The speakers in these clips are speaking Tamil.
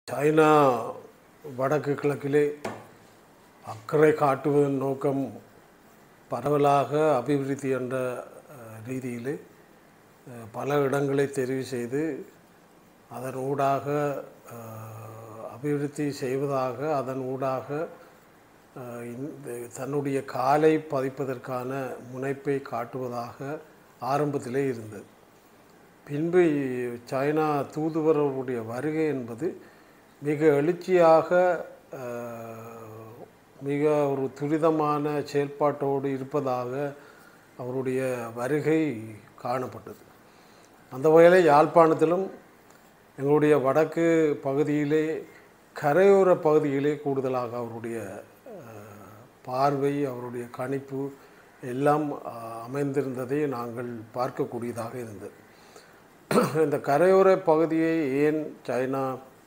சைனா வடக்கு கிழக்கிலே அக்கறை காட்டுவதன் நோக்கம் பரவலாக அபிவிருத்தி என்ற அஹ், ரீதியிலே அஹ், பல இடங்களை தெரிவு செய்து அதன் ஊடாக அஹ், அபிவிருத்தி செய்வதாக அதன் ஊடாக அஹ், இந்த தன்னுடைய காலை பதிப்பதற்கான முனைப்பை காட்டுவதாக ஆரம்பத்திலே இருந்தது பின்பு சைனா தூதுவர்களுடைய வருகை என்பது மிக எழுச்சியாக அஹ், மிக ஒரு துரிதமான செயல்பாட்டோடு இருப்பதாக அவருடைய வருகை காணப்பட்டது அந்த வகையில் யாழ்ப்பாணத்திலும் எங்களுடைய வடக்கு பகுதியிலே கரையோர பகுதியிலே கூடுதலாக அவருடைய அஹ், பார்வை அவருடைய கணிப்பு எல்லாம் அஹ், அமைந்திருந்ததை நாங்கள் பார்க்கக்கூடியதாக இருந்தது இந்த கரையோர பகுதியை ஏன் சைனா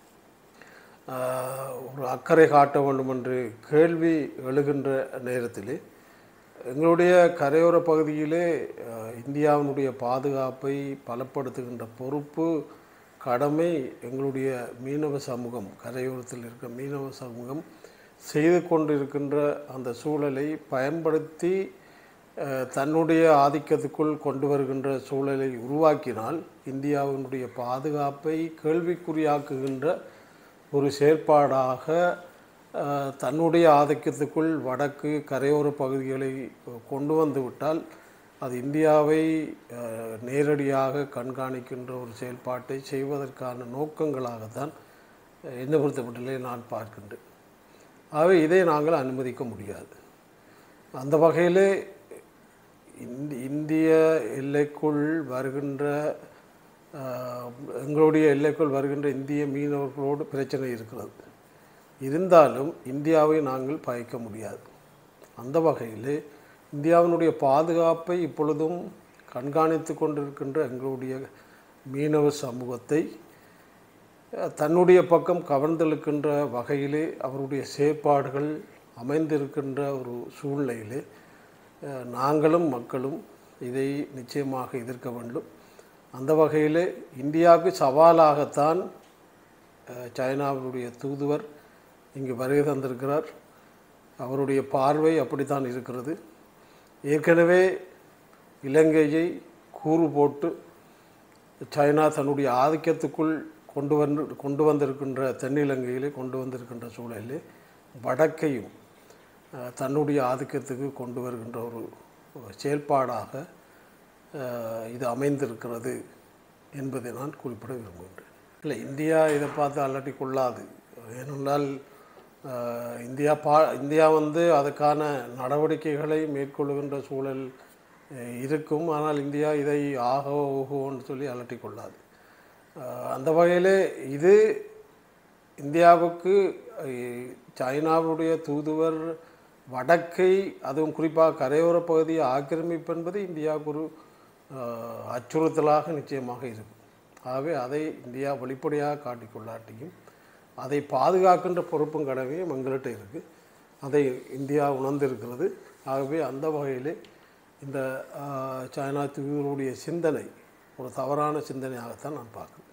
ஆஹ், ஒரு அக்கறை காட்ட வேண்டும் என்று கேள்வி எழுகின்ற நேரத்திலே எங்களுடைய கரையோர பகுதியிலே ஆஹ், இந்தியாவினுடைய பாதுகாப்பை பலப்படுத்துகின்ற பொறுப்பு கடமை எங்களுடைய மீனவ சமூகம் கரையோரத்தில் இருக்கிற மீனவ சமூகம் செய்து கொண்டிருக்கின்ற அந்த சூழலை பயன்படுத்தி அஹ், தன்னுடைய ஆதிக்கத்துக்குள் கொண்டு வருகின்ற சூழலை உருவாக்கினால் இந்தியாவினுடைய பாதுகாப்பை கேள்விக்குறியாக்குகின்ற ஒரு செயற்பாடாக அஹ், தன்னுடைய ஆதிக்கத்துக்குள் வடக்கு கரையோர பகுதிகளை கொண்டு வந்து விட்டால் அது இந்தியாவை அஹ், நேரடியாக கண்காணிக்கின்ற ஒரு செயல்பாட்டை செய்வதற்கான நோக்கங்களாகத்தான் அஹ், என்னை பொறுத்தப்பட்டிலே நான் பார்க்கின்றேன் ஆகவே இதை நாங்கள் அனுமதிக்க முடியாது அந்த வகையிலே இந்தி இந்திய எல்லைக்குள் வருகின்ற ஆஹ், எங்களுடைய எல்லைக்குள் வருகின்ற இந்திய மீனவர்களோடு பிரச்சனை இருக்கிறது இருந்தாலும் இந்தியாவை நாங்கள் பயக்க முடியாது அந்த வகையில் இந்தியாவினுடைய பாதுகாப்பை இப்பொழுதும் கண்காணித்து கொண்டிருக்கின்ற எங்களுடைய மீனவ சமூகத்தை அஹ், தன்னுடைய பக்கம் கவர்ந்தெழுக்கின்ற வகையிலே அவருடைய செயற்பாடுகள் அமைந்திருக்கின்ற ஒரு சூழ்நிலையிலே அஹ், நாங்களும் மக்களும் இதை நிச்சயமாக எதிர்க்க வேண்டும் அந்த வகையிலே இந்தியாவுக்கு சவாலாகத்தான் அஹ், சைனாவினுடைய தூதுவர் இங்கு வருகை தந்திருக்கிறார் அவருடைய பார்வை அப்படித்தான் இருக்கிறது ஏற்கனவே இலங்கையை கூறு போட்டு சைனா தன்னுடைய ஆதிக்கத்துக்குள் கொண்டு வந்து கொண்டு வந்திருக்கின்ற தென்னிலங்கையிலே கொண்டு வந்திருக்கின்ற சூழலிலே வடக்கையும் அஹ், தன்னுடைய ஆதிக்கத்துக்கு கொண்டு வருகின்ற ஒரு செயல்பாடாக அஹ், இது அமைந்திருக்கிறது என்பதை நான் குறிப்பிட விரும்புகின்றேன் இல்லை இந்தியா இதை பார்த்து அலட்டி கொள்ளாது ஏனென்றால் அஹ், இந்தியா பா இந்தியா வந்து அதுக்கான நடவடிக்கைகளை மேற்கொள்ளுகின்ற சூழல் அஹ், இருக்கும் ஆனால் இந்தியா இதை ஆக ஓகோன்னு சொல்லி அலட்டி கொள்ளாது அஹ், அந்த வகையில் இது இந்தியாவுக்கு அஹ், சைனாவுடைய தூதுவர் வடக்கை அதுவும் குறிப்பாக கரையோர பகுதியை ஆக்கிரமிப்பு என்பது இந்தியாவுக்கு ஒரு அஹ், அச்சுறுத்தலாக நிச்சயமாக இருக்கும் ஆகவே அதை இந்தியா வெளிப்படையாக காட்டிக்கொள்ளாட்டியும் அதை பாதுகாக்கின்ற பொறுப்பும் கடமையும் எங்கள்கிட்ட இருக்குது அதை இந்தியா உணர்ந்திருக்கிறது ஆகவே அந்த வகையிலே இந்த அஹ், சைனா தூதருடைய சிந்தனை ஒரு தவறான சிந்தனையாகத்தான் நான் பார்க்குறேன்